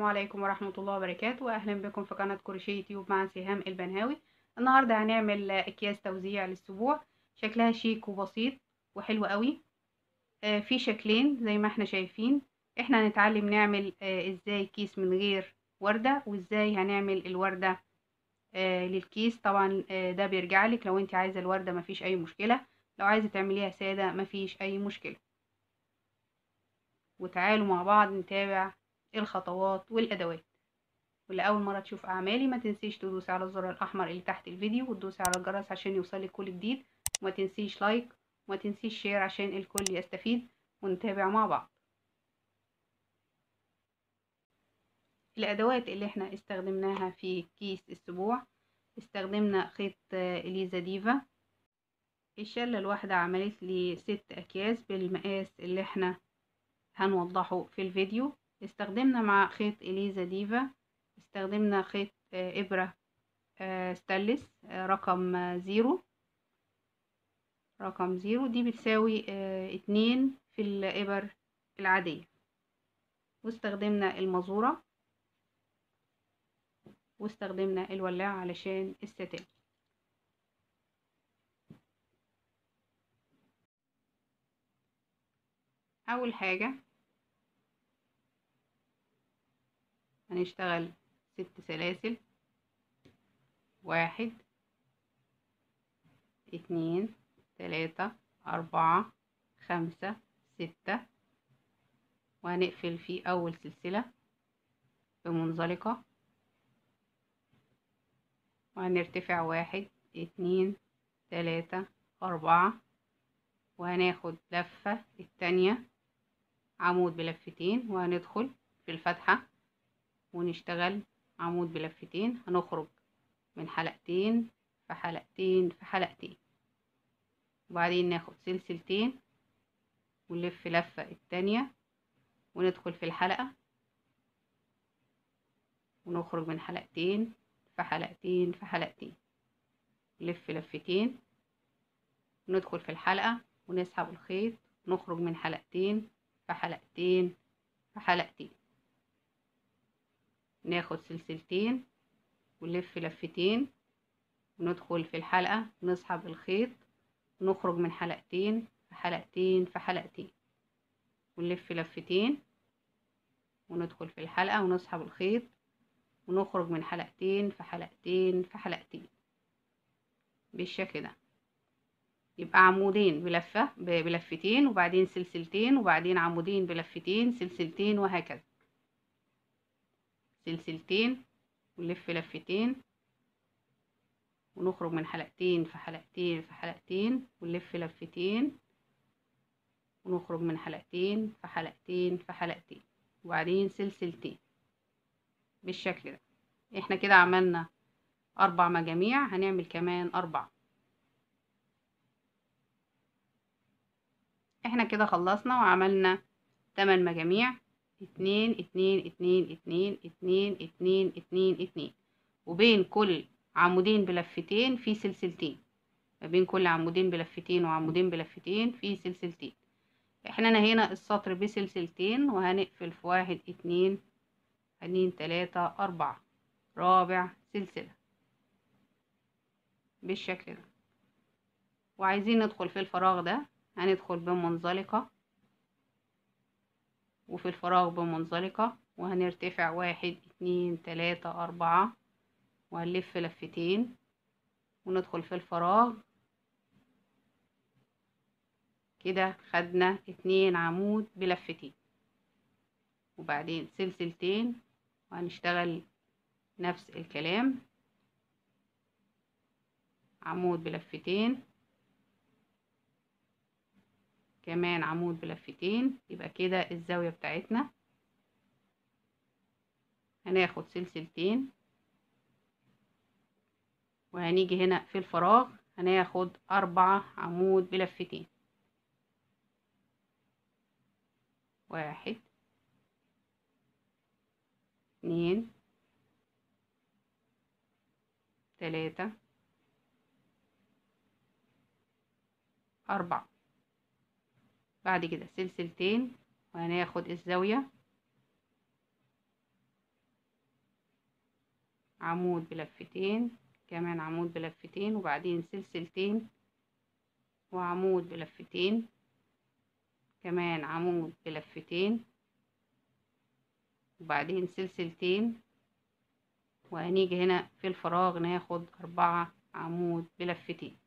عليكم ورحمة الله وبركاته وأهلا بكم في قناة كروشيه يوتيوب مع سهام البنهاوي النهاردة هنعمل أكياس توزيع للسبوع شكلها شيك وبسيط وحلو قوي آه، في شكلين زي ما احنا شايفين احنا هنتعلم نعمل آه، ازاي كيس من غير وردة وازاي هنعمل الوردة آه، للكيس طبعا ده بيرجع لك لو انت عايزة الوردة مفيش اي مشكلة لو عايزة تعمليها سادة مفيش اي مشكلة وتعالوا مع بعض نتابع الخطوات والأدوات واللي أول مرة تشوف أعمالي ما تنسيش تدوسي على الزر الأحمر اللي تحت الفيديو وتدوسي على الجرس عشان يوصلك كل جديد وما تنسيش لايك وما تنسيش شير عشان الكل يستفيد ونتابع مع بعض الأدوات اللي احنا استخدمناها في كيس السبوع استخدمنا خيط إليزا ديفا الشلة الواحدة عملت لي ست أكياس بالمقاس اللي احنا هنوضحه في الفيديو استخدمنا مع خيط إليزا ديفا استخدمنا خيط إبرة ستانلس رقم زيرو رقم زيرو دي بتساوي اتنين في الإبر العادية واستخدمنا المزورة واستخدمنا الولاعة علشان الستان أول حاجة هنشتغل ست سلاسل واحد اتنين تلاتة أربعة خمسة ستة وهنقفل في أول سلسلة بمنزلقة وهنرتفع واحد اتنين تلاتة أربعة وهناخد لفة التانية عمود بلفتين وهندخل في الفتحة ونشتغل عمود بلفتين هنخرج من حلقتين في حلقتين في حلقتين وبعدين ناخد سلسلتين ونلف لفة التانية وندخل في الحلقة ونخرج من حلقتين في حلقتين في حلقتين نلف لفتين وندخل في الحلقة ونسحب الخيط نخرج من حلقتين في حلقتين في حلقتين ناخد سلسلتين ونلف لفتين وندخل في الحلقة نسحب الخيط ونخرج من حلقتين في حلقتين في حلقتين ونلف لفتين وندخل في الحلقة ونسحب الخيط ونخرج من حلقتين في حلقتين في حلقتين بالشكل ده يبقى عمودين بلفة بلفتين وبعدين سلسلتين وبعدين عمودين بلفتين سلسلتين وهكذا سلسلتين ونلف لفتين ونخرج من حلقتين في حلقتين في حلقتين ونلف لفتين ونخرج من حلقتين في حلقتين في حلقتين وبعدين سلسلتين بالشكل ده احنا كده عملنا اربع مجاميع هنعمل كمان اربع احنا كده خلصنا وعملنا تمن مجاميع اتنين اتنين اتنين اتنين اتنين اتنين اتنين اتنين وبين كل عمودين بلفتين في سلسلتين ما بين كل عمودين بلفتين وعمودين بلفتين في سلسلتين احنا نهينا السطر بسلسلتين وهنقفل في واحد اتنين اتنين تلاتة اربعة رابع سلسلة بالشكل ده وعايزين ندخل في الفراغ ده هندخل بمنزلقة وفي الفراغ بمنزلقة وهنرتفع واحد اتنين تلاتة أربعة وهنلف لفتين وندخل في الفراغ كده خدنا اتنين عمود بلفتين وبعدين سلسلتين وهنشتغل نفس الكلام عمود بلفتين كمان عمود بلفتين يبقى كده الزاوية بتاعتنا هناخد سلسلتين وهنيجي هنا في الفراغ هناخد أربعة عمود بلفتين واحد اتنين تلاتة أربعة بعد كده سلسلتين وهناخد الزاوية عمود بلفتين كمان عمود بلفتين وبعدين سلسلتين وعمود بلفتين كمان عمود بلفتين وبعدين سلسلتين وهنيجي هنا في الفراغ ناخد أربعة عمود بلفتين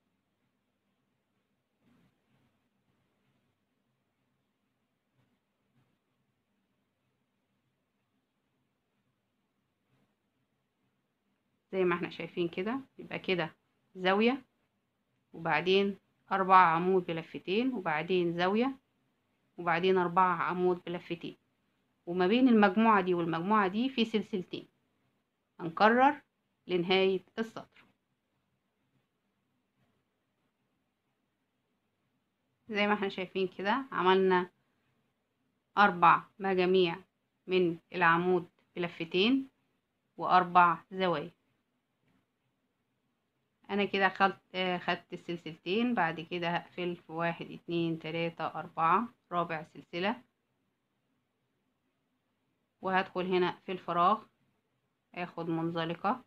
زي ما احنا شايفين كده يبقى كده زاوية وبعدين أربعة عمود بلفتين وبعدين زاوية وبعدين أربعة عمود بلفتين وما بين المجموعة دي والمجموعة دي في سلسلتين هنكرر لنهاية السطر زي ما احنا شايفين كده عملنا أربع مجاميع من العمود بلفتين وأربع زوايا انا كده خدت خدت السلسلتين بعد كده هقفل في واحد اتنين تلاتة اربعة رابع سلسلة وهدخل هنا في الفراغ اخد منزلقة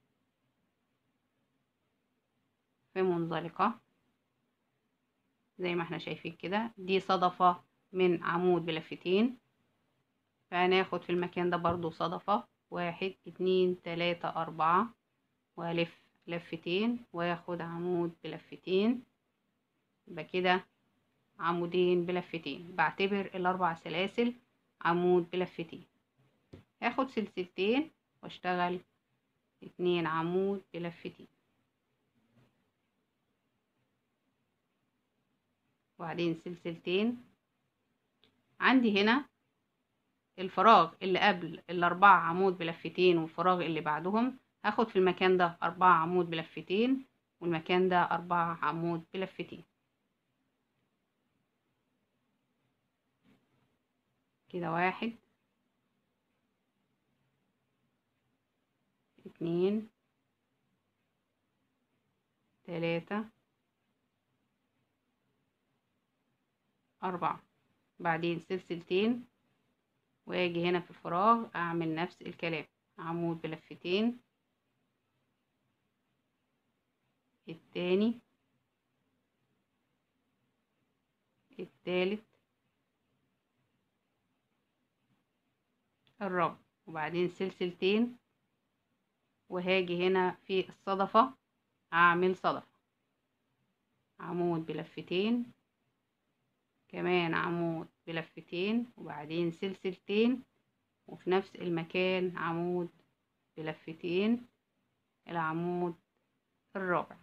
في منزلقة زي ما احنا شايفين كده دي صدفة من عمود بلفتين فهناخد في المكان ده برضو صدفة واحد اتنين تلاتة اربعة والف لفتين واخد عمود بلفتين يبقى كده عمودين بلفتين بعتبر الاربع سلاسل عمود بلفتين هاخد سلسلتين واشتغل اتنين عمود بلفتين وبعدين سلسلتين عندي هنا الفراغ اللي قبل الاربعة عمود بلفتين والفراغ اللي بعدهم هاخد في المكان ده أربعة عمود بلفتين والمكان ده أربعة عمود بلفتين كده واحد اتنين تلاتة أربعة بعدين سلسلتين واجي هنا في الفراغ أعمل نفس الكلام عمود بلفتين التاني التالت الرابع وبعدين سلسلتين وهاجي هنا في الصدفة اعمل صدفة عمود بلفتين كمان عمود بلفتين وبعدين سلسلتين وفي نفس المكان عمود بلفتين العمود الرابع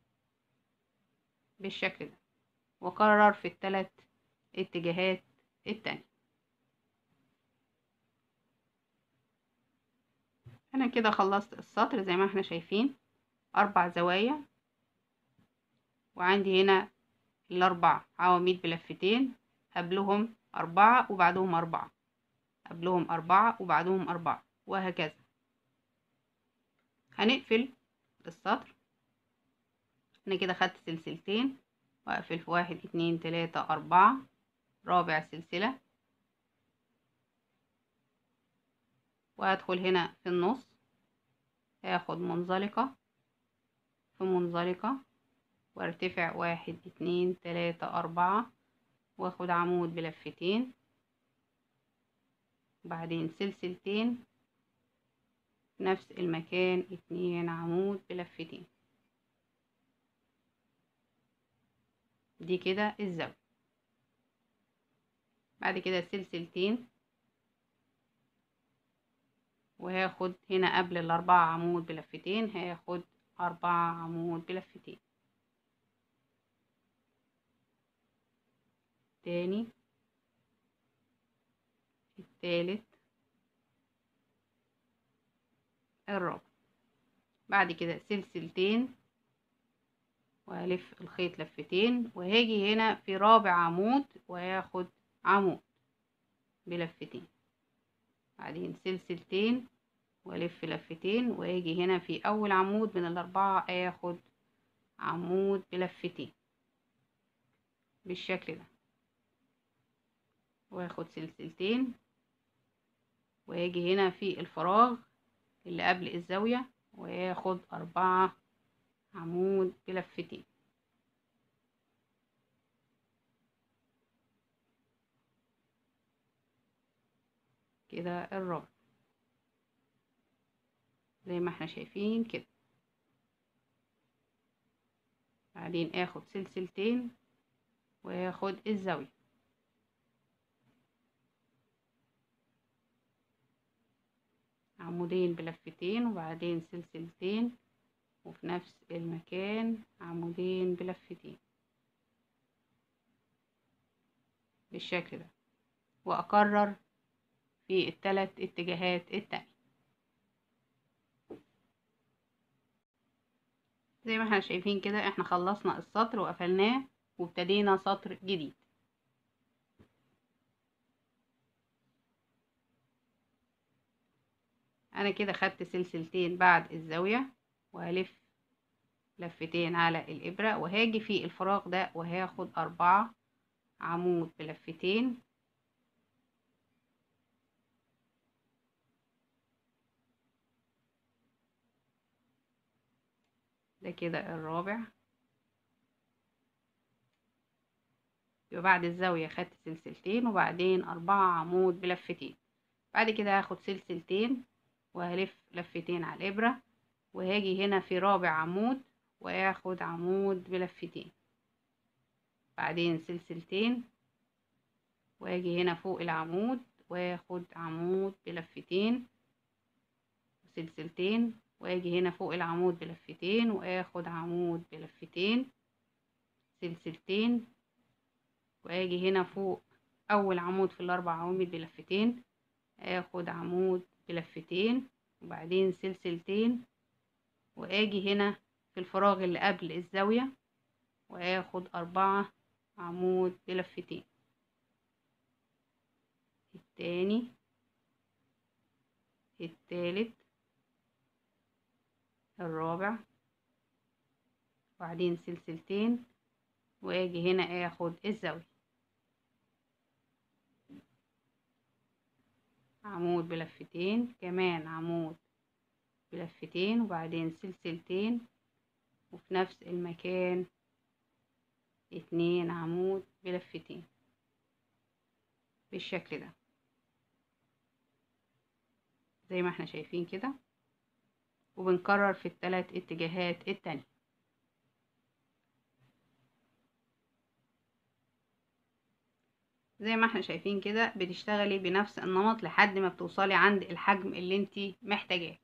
بالشكل ده وكرر في الثلاث اتجاهات التانية انا كده خلصت السطر زي ما احنا شايفين اربع زوايا وعندي هنا الاربع عواميد بلفتين قبلهم اربعة وبعدهم اربعة قبلهم اربعة وبعدهم اربعة وهكذا هنقفل السطر انا كده خدت سلسلتين واقفل في واحد اتنين تلاتة اربعة رابع سلسلة وهدخل هنا في النص هاخد منزلقة في منزلقة وارتفع واحد اتنين تلاتة اربعة واخد عمود بلفتين بعدين سلسلتين في نفس المكان اتنين عمود بلفتين دي كده الزاوية بعد كده سلسلتين وهاخد هنا قبل الأربعة عمود بلفتين هاخد أربعة عمود بلفتين تاني التالت الرابع بعد كده سلسلتين وهلف الخيط لفتين وهاجي هنا في رابع عمود وهاخد عمود بلفتين بعدين سلسلتين والف لفتين واجي هنا في اول عمود من الاربعة اخد عمود بلفتين بالشكل ده واخد سلسلتين واجي هنا في الفراغ اللي قبل الزاوية وياخد أربعة عمود بلفتين كده الرابع زي ما احنا شايفين كده بعدين اخد سلسلتين واخد الزاوية عمودين بلفتين وبعدين سلسلتين وفي نفس المكان عمودين بلفتين بالشكل ده واكرر في الثلاث اتجاهات التانية زي ما احنا شايفين كده احنا خلصنا السطر وقفلناه وابتدينا سطر جديد انا كده خدت سلسلتين بعد الزاوية وهلف لفتين على الابرة وهاجي في الفراغ ده وهاخد اربعة عمود بلفتين ده كده الرابع يبقى بعد الزاوية خدت سلسلتين وبعدين أربعة عمود بلفتين بعد كده هاخد سلسلتين وهلف لفتين على الإبرة وهاجي هنا في رابع عمود وآخد عمود بلفتين بعدين سلسلتين واجي هنا فوق العمود واخد عمود بلفتين سلسلتين واجي هنا فوق العمود بلفتين واخد عمود بلفتين سلسلتين واجي هنا فوق اول عمود في الاربع عواميد بلفتين اخد عمود بلفتين وبعدين سلسلتين واجي هنا في الفراغ اللي قبل الزاوية واخد اربعة عمود بلفتين التاني التالت الرابع وبعدين سلسلتين واجي هنا اخد الزاوية عمود بلفتين كمان عمود بلفتين وبعدين سلسلتين وفي نفس المكان اتنين عمود بلفتين بالشكل ده زي ما احنا شايفين كده وبنكرر في الثلاث اتجاهات التانية زي ما احنا شايفين كده بتشتغلي بنفس النمط لحد ما بتوصلي عند الحجم اللي انت محتاجاه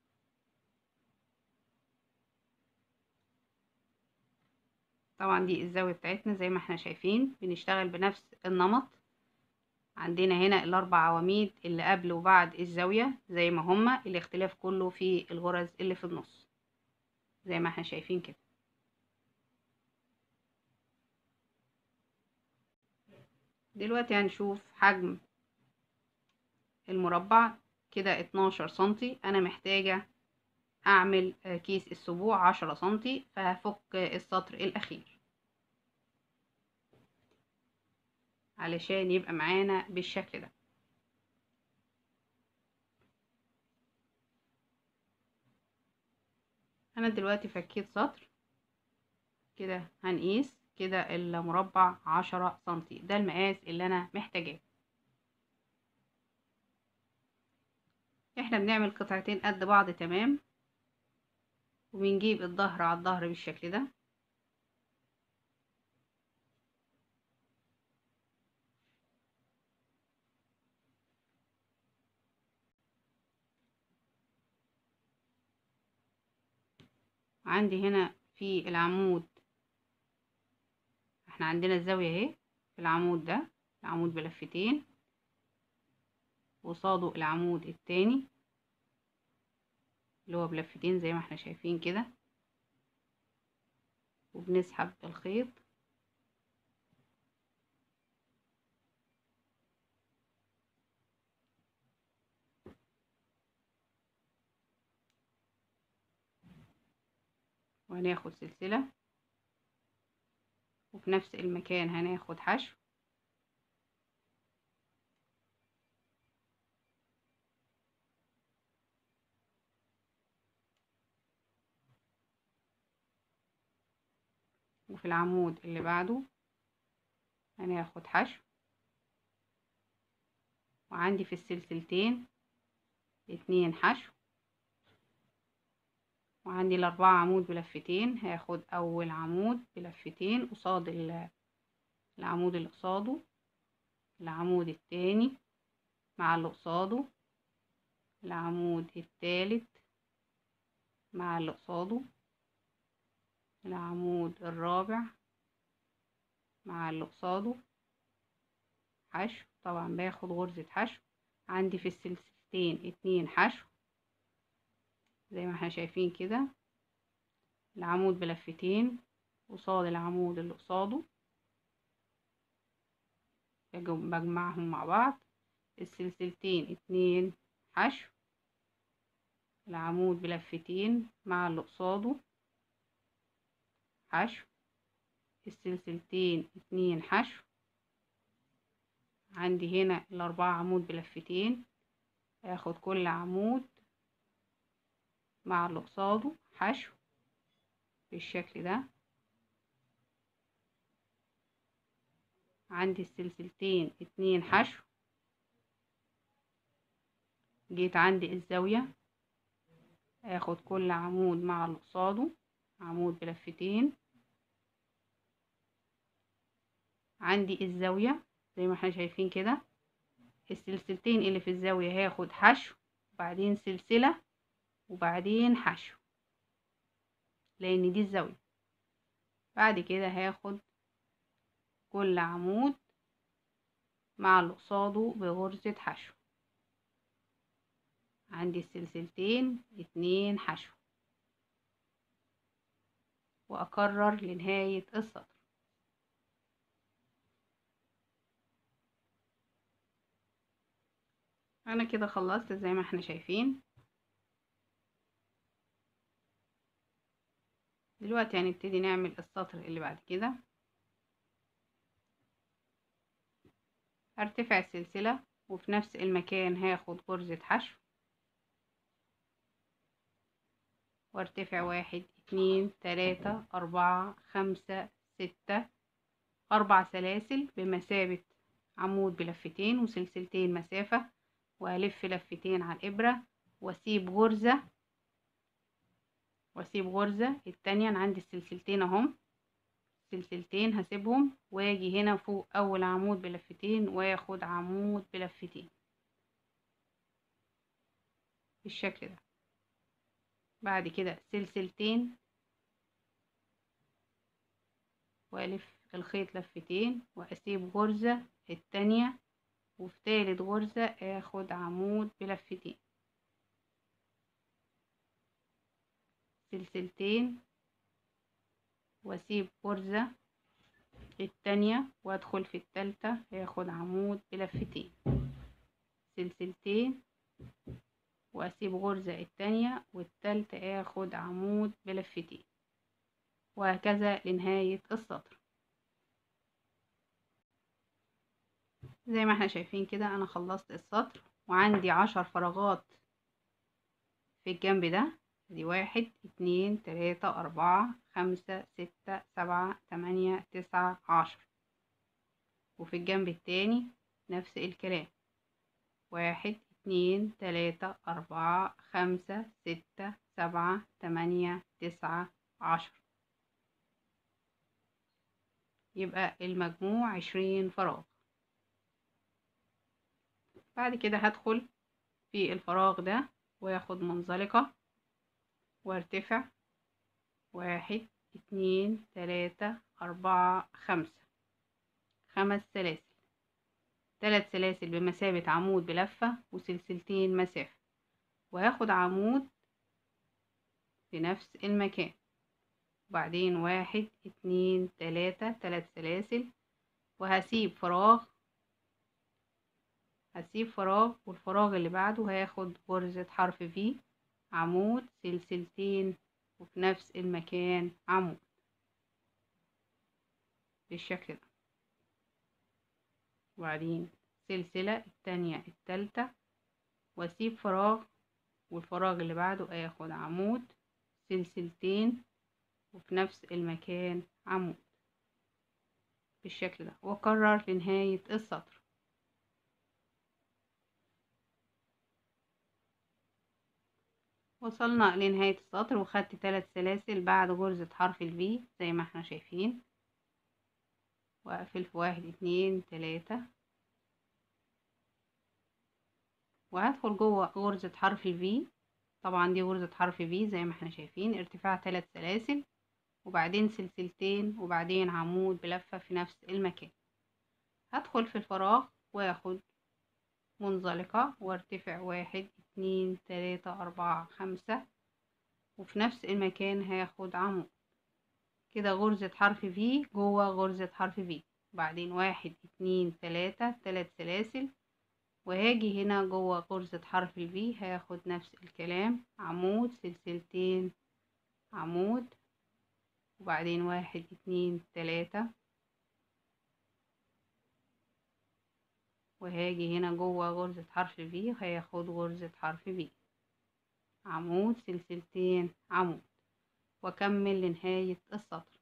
طبعا دي الزاوية بتاعتنا زي ما احنا شايفين بنشتغل بنفس النمط عندنا هنا الاربع عواميد اللي قبل وبعد الزاوية زي ما هما الاختلاف كله في الغرز اللي في النص زي ما احنا شايفين كده دلوقتي هنشوف حجم المربع كده 12 سنتي انا محتاجة اعمل كيس السبوع 10 سنتي فهفك السطر الاخير علشان يبقى معانا بالشكل ده انا دلوقتي فكيت سطر كده هنقيس كده المربع عشرة سنتي ده المقاس اللي انا محتاجاه احنا بنعمل قطعتين قد بعض تمام وبنجيب الظهر على الظهر بالشكل ده عندي هنا في العمود احنا عندنا الزاوية اهي في العمود ده العمود بلفتين وصاده العمود التاني اللي هو بلفتين زي ما احنا شايفين كده وبنسحب الخيط وهناخد سلسلة وفي نفس المكان هناخد حشو وفي العمود اللي بعده هناخد حشو وعندي في السلسلتين اتنين حشو وعندي الأربعة عمود بلفتين هاخد أول عمود بلفتين قصاد العمود اللي قصاده العمود التاني مع اللي قصاده العمود التالت مع اللي قصاده العمود الرابع مع اللي قصاده حشو طبعا باخد غرزة حشو عندي في السلسلتين اتنين حشو زي ما احنا شايفين كده العمود بلفتين قصاد العمود اللي قصاده بجمعهم مع بعض السلسلتين اتنين حشو العمود بلفتين مع اللي قصاده حشو السلسلتين اتنين حشو عندي هنا الأربعة عمود بلفتين اخد كل عمود مع اللي قصاده حشو بالشكل ده عندي السلسلتين اتنين حشو جيت عندي الزاوية اخد كل عمود مع اللي قصاده عمود بلفتين عندي الزاوية زي ما احنا شايفين كده السلسلتين اللي في الزاوية هاخد حشو وبعدين سلسلة وبعدين حشو لان دي الزاوية بعد كده هاخد كل عمود مع اللي قصاده بغرزة حشو عندي السلسلتين اتنين حشو وأكرر لنهاية السطر أنا كده خلصت زي ما احنا شايفين دلوقتي هنبتدي نعمل السطر اللي بعد كده هرتفع السلسلة وفي نفس المكان هاخد غرزة حشو وارتفع واحد اتنين تلاتة أربعة خمسة ستة أربع سلاسل بمثابة عمود بلفتين وسلسلتين مسافة وألف لفتين على الإبرة وأسيب غرزة وأسيب غرزة التانية أنا عندي السلسلتين أهم سلسلتين هسيبهم واجي هنا فوق أول عمود بلفتين واخد عمود بلفتين بالشكل ده بعد كده سلسلتين والف الخيط لفتين واسيب غرزة التانية وفي تالت غرزة اخد عمود بلفتين سلسلتين واسيب غرزة التانية وادخل في التالتة اخد عمود بلفتين سلسلتين واسيب غرزة التانية والتالتة اخد عمود بلفتين وهكذا لنهاية السطر زي ما احنا شايفين كده انا خلصت السطر وعندي عشر فراغات في الجنب ده دي واحد اتنين تلاتة اربعة خمسة ستة سبعة تمانية تسعة عشر وفي الجنب التاني نفس الكلام واحد اتنين تلاتة أربعة خمسة ستة سبعة تمانية تسعة عشر يبقى المجموع عشرين فراغ بعد كده هدخل في الفراغ ده واخد منزلقة وارتفع واحد اتنين تلاتة أربعة خمسة خمس سلاسل تلات سلاسل بمثابة عمود بلفة وسلسلتين مسافة وهاخد عمود في نفس المكان وبعدين واحد اتنين تلاتة تلات سلاسل وهسيب فراغ هسيب فراغ والفراغ اللي بعده هاخد غرزة حرف في عمود سلسلتين وفي نفس المكان عمود بالشكل ده وبعدين سلسلة التانية التالتة واسيب فراغ والفراغ اللي بعده اخد عمود سلسلتين وفي نفس المكان عمود بالشكل ده واكرر لنهاية السطر وصلنا لنهاية السطر وخدت ثلاث سلاسل بعد غرزة حرف الفي زي ما احنا شايفين واقفل في واحد اتنين تلاتة وهدخل جوه غرزة حرف الفي طبعا دي غرزة حرف في زي ما احنا شايفين ارتفاع ثلاث سلاسل وبعدين سلسلتين وبعدين عمود بلفة في نفس المكان هدخل في الفراغ واخد منزلقة وارتفع واحد اتنين تلاتة اربعة خمسة وفي نفس المكان هاخد عمود كده غرزة حرف في جوه غرزة حرف في وبعدين واحد اتنين تلاتة تلات سلاسل وهاجي هنا جوه غرزة حرف الفي هاخد نفس الكلام عمود سلسلتين عمود وبعدين واحد اتنين تلاتة وهاجي هنا جوه غرزة حرف الفي هياخد غرزة حرف في عمود سلسلتين عمود واكمل لنهاية السطر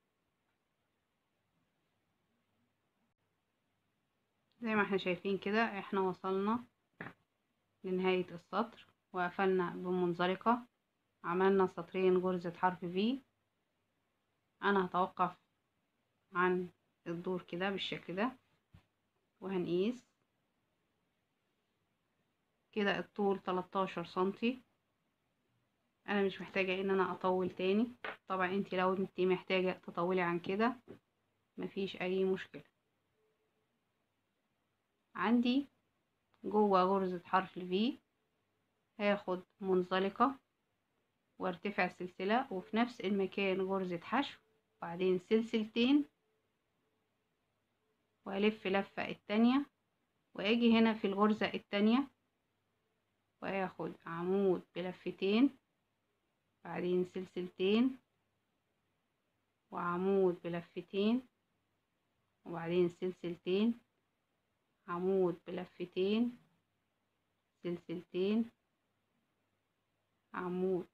زي ما احنا شايفين كده احنا وصلنا لنهاية السطر وقفلنا بمنزلقة عملنا سطرين غرزة حرف في انا هتوقف عن الدور كده بالشكل ده وهنقيس كده الطول 13 سنتي انا مش محتاجة ان انا اطول تاني طبعا انت لو انت محتاجة تطولي عن كده مفيش اي مشكلة عندي جوه غرزة حرف الفي هاخد منزلقة وارتفع سلسلة وفي نفس المكان غرزة حشو وبعدين سلسلتين والف لفة التانية واجي هنا في الغرزة التانية واخد عمود بلفتين بعدين سلسلتين وعمود بلفتين وبعدين سلسلتين عمود بلفتين سلسلتين عمود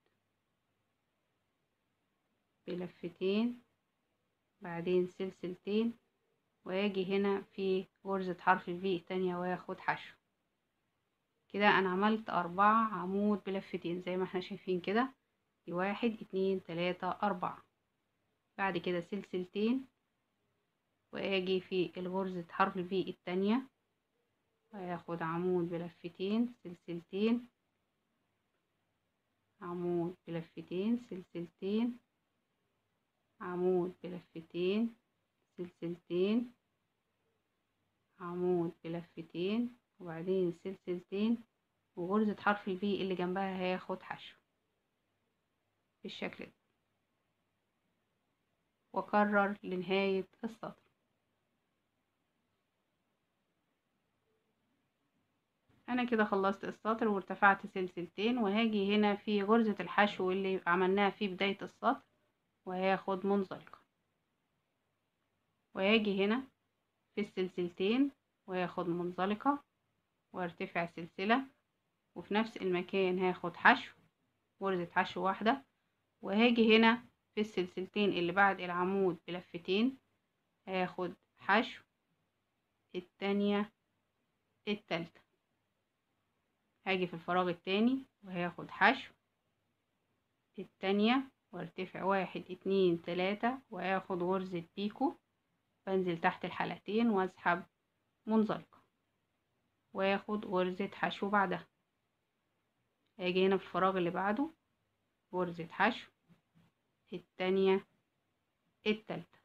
بلفتين بعدين سلسلتين واجي هنا في غرزة حرف الفي التانية واخد حشو كده انا عملت اربعة عمود بلفتين زي ما احنا شايفين كده دي واحد اتنين تلاتة اربعة بعد كده سلسلتين واجي في الغرزة حرف الفي التانية وياخد عمود بلفتين سلسلتين عمود بلفتين سلسلتين عمود بلفتين سلسلتين عمود بلفتين وبعدين سلسلتين وغرزة حرف البي اللي جنبها هياخد حشو بالشكل ده وكرر لنهاية السطر انا كده خلصت السطر وارتفعت سلسلتين وهاجي هنا في غرزة الحشو اللي عملناها في بداية السطر وهاخد منزلقة وهاجي هنا في السلسلتين وهاخد منزلقة وارتفع سلسلة وفي نفس المكان هاخد حشو غرزة حشو واحدة وهاجي هنا في السلسلتين اللي بعد العمود بلفتين هاخد حشو التانية التالتة هاجي في الفراغ التاني وهاخد حشو التانية وارتفع واحد اتنين تلاتة وهاخد غرزة بيكو بنزل تحت الحلقتين واسحب منزلقة واخد غرزة حشو بعدها هاجي هنا في الفراغ اللي بعده غرزة حشو التانية التالتة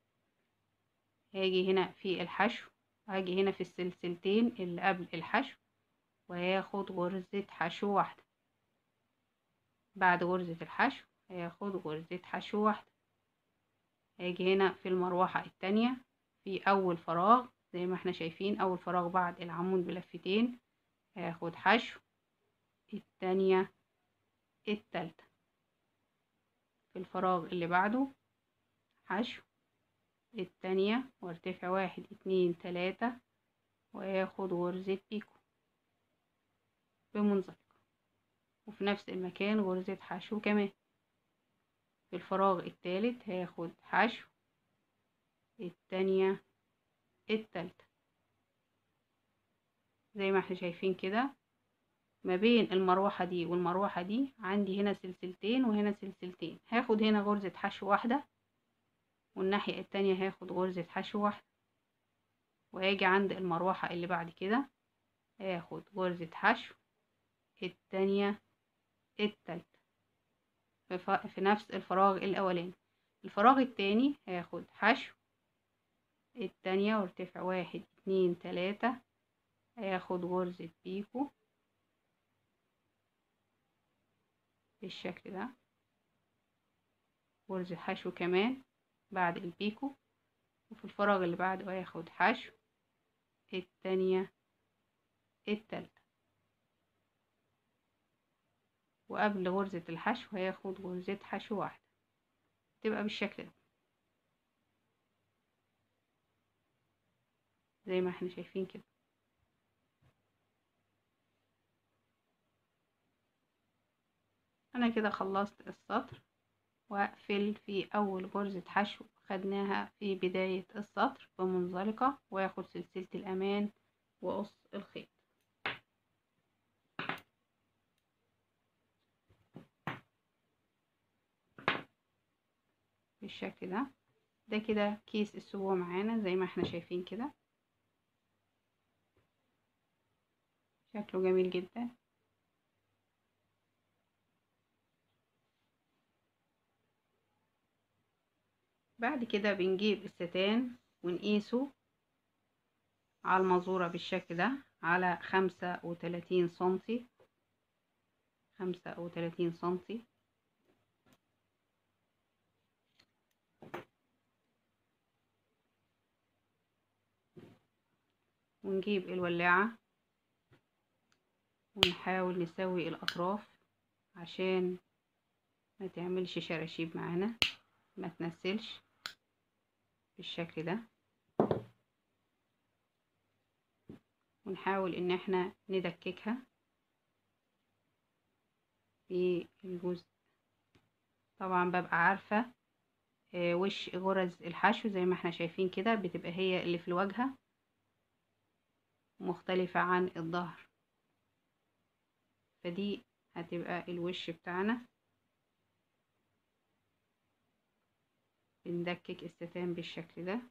هاجي هنا في الحشو هاجي هنا في السلسلتين اللي قبل الحشو وهاخد غرزة حشو واحدة بعد غرزة الحشو هاخد غرزة حشو واحدة هاجي هنا في المروحة التانية في أول فراغ زي ما احنا شايفين أول فراغ بعد العمود بلفتين هاخد حشو التانية التالتة في الفراغ اللي بعده حشو التانية وارتفع واحد اتنين تلاتة وهاخد غرزة بيكو بمنزلقة وفي نفس المكان غرزة حشو كمان في الفراغ التالت هاخد حشو التانية التالتة زي ما احنا شايفين كده ما بين المروحة دي والمروحة دي عندي هنا سلسلتين وهنا سلسلتين هاخد هنا غرزة حشو واحدة والناحية التانية هاخد غرزة حشو واحدة وهاجي عند المروحة اللي بعد كده هاخد غرزة حشو التانية التالتة في, ف... في نفس الفراغ الأولاني الفراغ التاني هاخد حشو التانية وارتفع واحد اتنين تلاتة هاخد غرزة بيكو بالشكل ده غرزة حشو كمان بعد البيكو وفي الفراغ اللي بعده هياخد حشو التانية التالتة وقبل غرزة الحشو هياخد غرزة حشو واحدة تبقى بالشكل ده زي ما احنا شايفين كده انا كده خلصت السطر واقفل في اول غرزة حشو خدناها في بداية السطر بمنزلقة واخد سلسلة الامان واقص الخيط بالشكل ده ده كده كيس السبوع معانا زي ما احنا شايفين كده شكله جميل جدا بعد كده بنجيب الستان ونقيسه على المزورة بالشكل ده على خمسة وتلاتين سنتي خمسة وتلاتين سنتي ونجيب الولاعة ونحاول نسوي الأطراف عشان ما تعملش شراشيب معانا ما تنسلش بالشكل ده ونحاول ان احنا ندككها في الجزء طبعا ببقى عارفة وش غرز الحشو زي ما احنا شايفين كده بتبقى هي اللي في الواجهة مختلفة عن الظهر فدي هتبقى الوش بتاعنا بندكك الستان بالشكل ده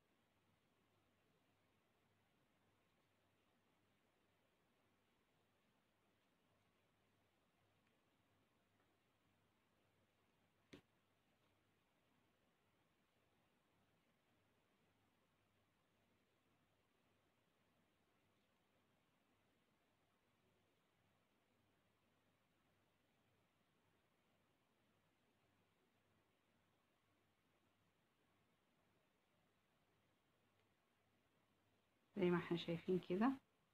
زي ما احنا شايفين كده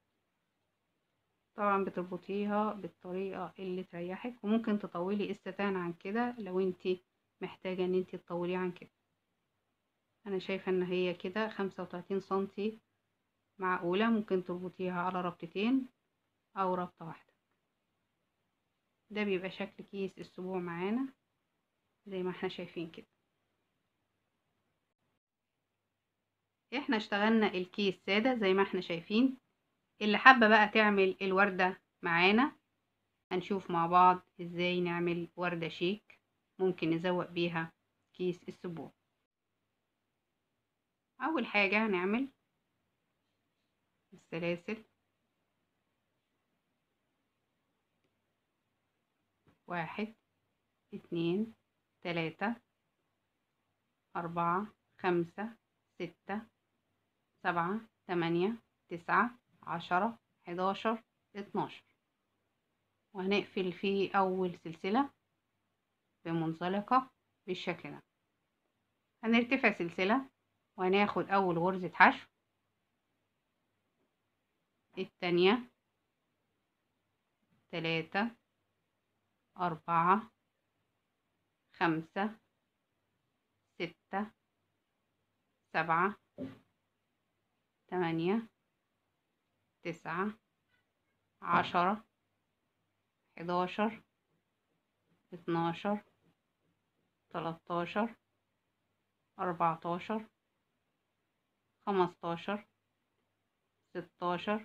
طبعا بتربطيها بالطريقة اللي تريحك وممكن تطولي الستان عن كده لو انتي محتاجة ان انتي تطوليه عن كده انا شايفة ان هي كده خمسة وتلاتين سنتي معقولة ممكن تربطيها على ربطتين او ربطة واحدة ده بيبقى شكل كيس السبوع معانا زي ما احنا شايفين كده احنا اشتغلنا الكيس سادة زي ما احنا شايفين اللي حابة بقى تعمل الوردة معانا هنشوف مع بعض ازاي نعمل وردة شيك ممكن نزوق بيها كيس السبوع اول حاجة هنعمل السلاسل واحد اتنين تلاتة أربعة خمسة ستة سبعة تمانية تسعة عشرة حداشر اتناشر وهنقفل في أول سلسلة بمنزلقة بالشكل ده هنرتفع سلسلة وهناخد أول غرزة حشو التانية تلاتة أربعة خمسة ستة سبعة تمانية تسعة عشرة حداشر اتناشر تلاتاشر أربعتاشر خمستاشر ستاشر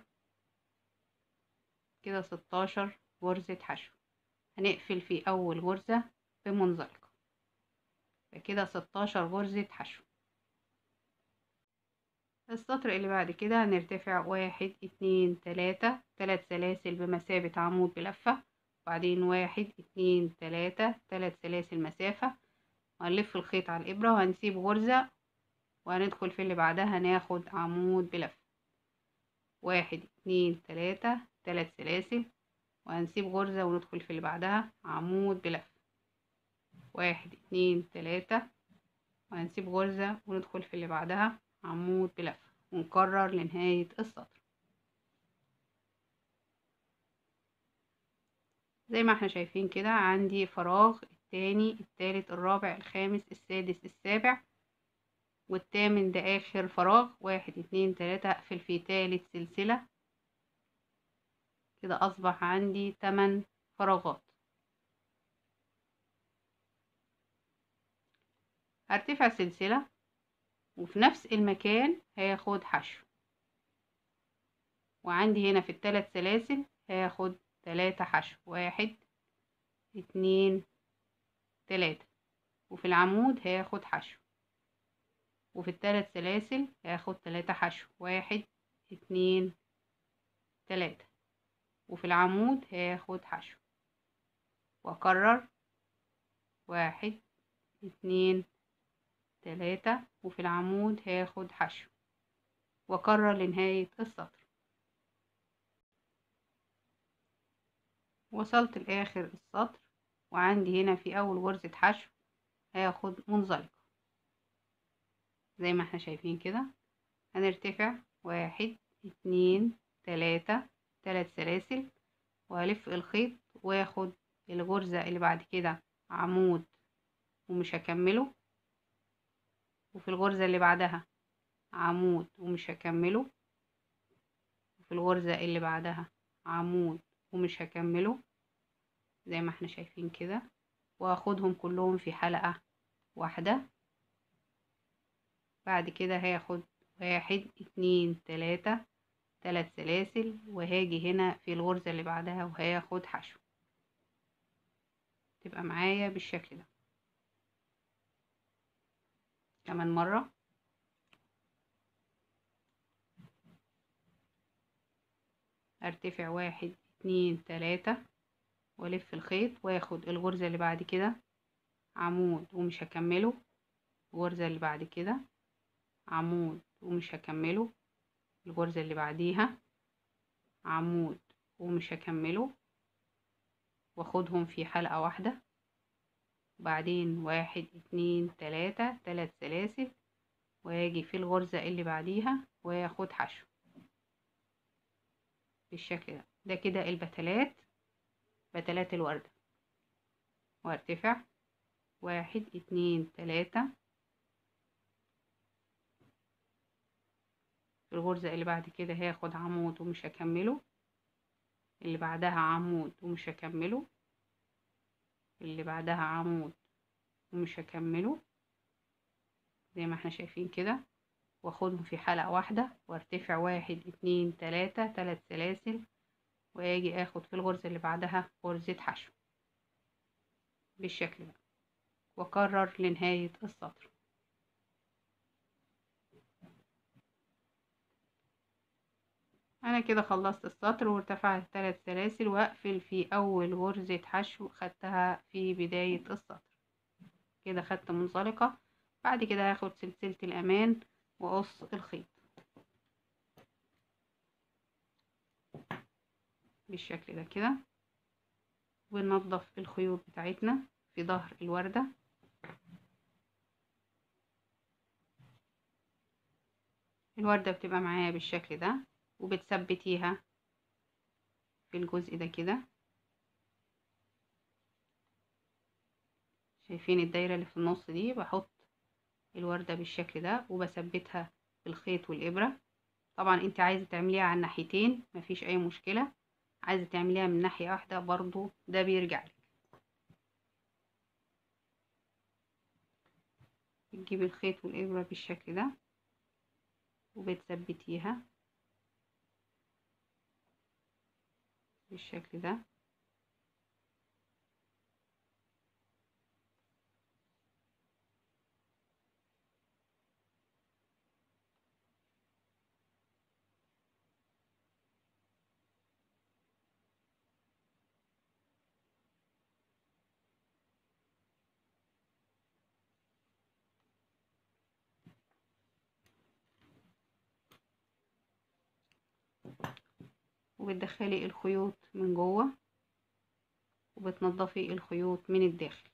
كده ستاشر غرزة حشو هنقفل في أول غرزة بمنزلقة فكده ستاشر غرزة حشو السطر اللي بعد كده هنرتفع واحد اتنين تلاتة تلات سلاسل بمثابة عمود بلفة وبعدين واحد اتنين تلاتة تلات سلاسل مسافة وهنلف الخيط على الإبرة وهنسيب غرزة وهندخل في اللي بعدها هناخد عمود بلفة واحد اتنين تلاتة تلات سلاسل وهنسيب غرزة وندخل في اللي بعدها عمود بلفة واحد اتنين تلاتة وهنسيب غرزة وندخل في اللي بعدها عمود بلفة ونكرر لنهاية السطر زي ما احنا شايفين كده عندي فراغ التاني التالت الرابع الخامس السادس السابع والتامن ده اخر فراغ واحد اتنين تلاتة اقفل في تالت سلسلة كده اصبح عندي تمن فراغات هرتفع سلسلة وفي نفس المكان هاخد حشو وعندي هنا في التلات سلاسل هاخد تلاتة حشو واحد اتنين تلاتة وفي العمود هاخد حشو وفي التلات سلاسل هاخد تلاتة حشو واحد اتنين تلاتة وفي العمود هاخد حشو واكرر واحد اتنين تلاتة وفي العمود هاخد حشو واكرر لنهاية السطر وصلت لاخر السطر وعندي هنا في اول غرزة حشو هاخد منزلقة زي ما احنا شايفين كده هنرتفع واحد اتنين تلاتة تلات سلاسل وهلف الخيط واخد الغرزة اللي بعد كده عمود ومش هكمله وفي الغرزة اللي بعدها عمود ومش هكمله وفي الغرزة اللي بعدها عمود ومش هكمله زي ما احنا شايفين كده وهاخدهم كلهم في حلقة واحدة بعد كده هاخد واحد اتنين تلاتة تلات سلاسل وهاجي هنا في الغرزة اللي بعدها وهاخد حشو تبقى معايا بالشكل ده كمان مرة ارتفع واحد اتنين تلاتة والف الخيط واخد الغرزة اللي بعد كده عمود ومش هكمله الغرزة اللي بعد كده عمود ومش هكمله الغرزة اللي بعديها عمود ومش هكمله واخدهم في حلقة واحدة وبعدين واحد اتنين تلاتة تلات سلاسل واجي في الغرزة اللي بعديها واخد حشو بالشكل ده ده كده البتلات بتلات الوردة وارتفع واحد اتنين تلاتة في الغرزة اللي بعد كده هاخد عمود ومش هكمله اللي بعدها عمود ومش هكمله اللي بعدها عمود ومش هكمله زي ما احنا شايفين كده واخدهم في حلقة واحدة وارتفع واحد اتنين تلاتة تلات سلاسل واجي اخد في الغرزة اللي بعدها غرزة حشو بالشكل ده واكرر لنهاية السطر انا كده خلصت السطر وارتفعت ثلاث سلاسل واقفل في اول غرزة حشو خدتها في بداية السطر كده خدت منزلقة بعد كده هاخد سلسلة الامان واقص الخيط بالشكل ده كده وننضف الخيوط بتاعتنا في ظهر الوردة الوردة بتبقى معايا بالشكل ده وبتثبتيها في الجزء ده كده شايفين الدايرة اللي في النص دي بحط الوردة بالشكل ده وبثبتها بالخيط والإبرة طبعا انت عايزة تعمليها على الناحيتين مفيش اي مشكلة عايزة تعمليها من ناحية واحدة برضو ده بيرجع لك تجيبي الخيط والإبرة بالشكل ده وبتثبتيها بالشكل ده وبتدخلي الخيوط من جوه وبتنضفي الخيوط من الداخل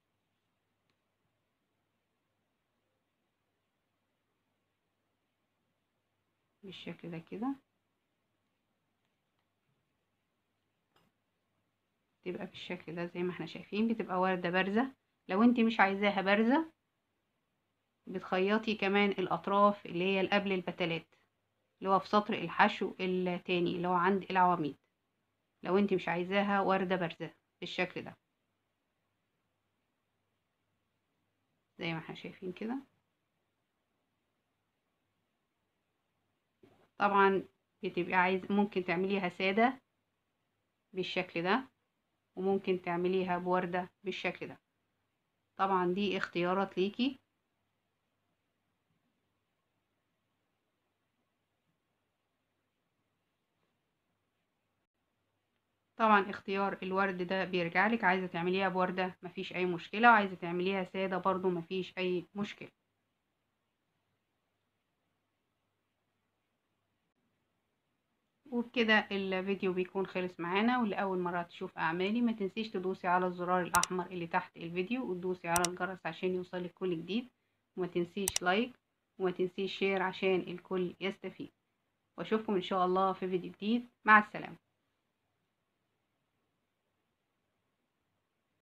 بالشكل ده كده تبقى بالشكل ده زي ما احنا شايفين بتبقى وردة بارزة لو انت مش عايزاها بارزة بتخيطي كمان الاطراف اللي هي قبل البتلات اللي هو في سطر الحشو التاني اللي هو عند العواميد لو انت مش عايزاها وردة بارزة بالشكل ده زي ما احنا شايفين كده طبعا بتبقى عايز ممكن تعمليها سادة بالشكل ده وممكن تعمليها بوردة بالشكل ده طبعا دي اختيارات ليكي طبعا اختيار الورد ده بيرجع لك عايزة تعمليها بوردة مفيش اي مشكلة وعايزة تعمليها سادة برضو مفيش اي مشكلة وبكده الفيديو بيكون خلص معانا واللي اول مرة تشوف اعمالي ما تنسيش تدوسي على الزرار الاحمر اللي تحت الفيديو وتدوسي على الجرس عشان يوصلك كل جديد وما تنسيش لايك وما تنسيش شير عشان الكل يستفيد واشوفكم ان شاء الله في فيديو جديد مع السلامة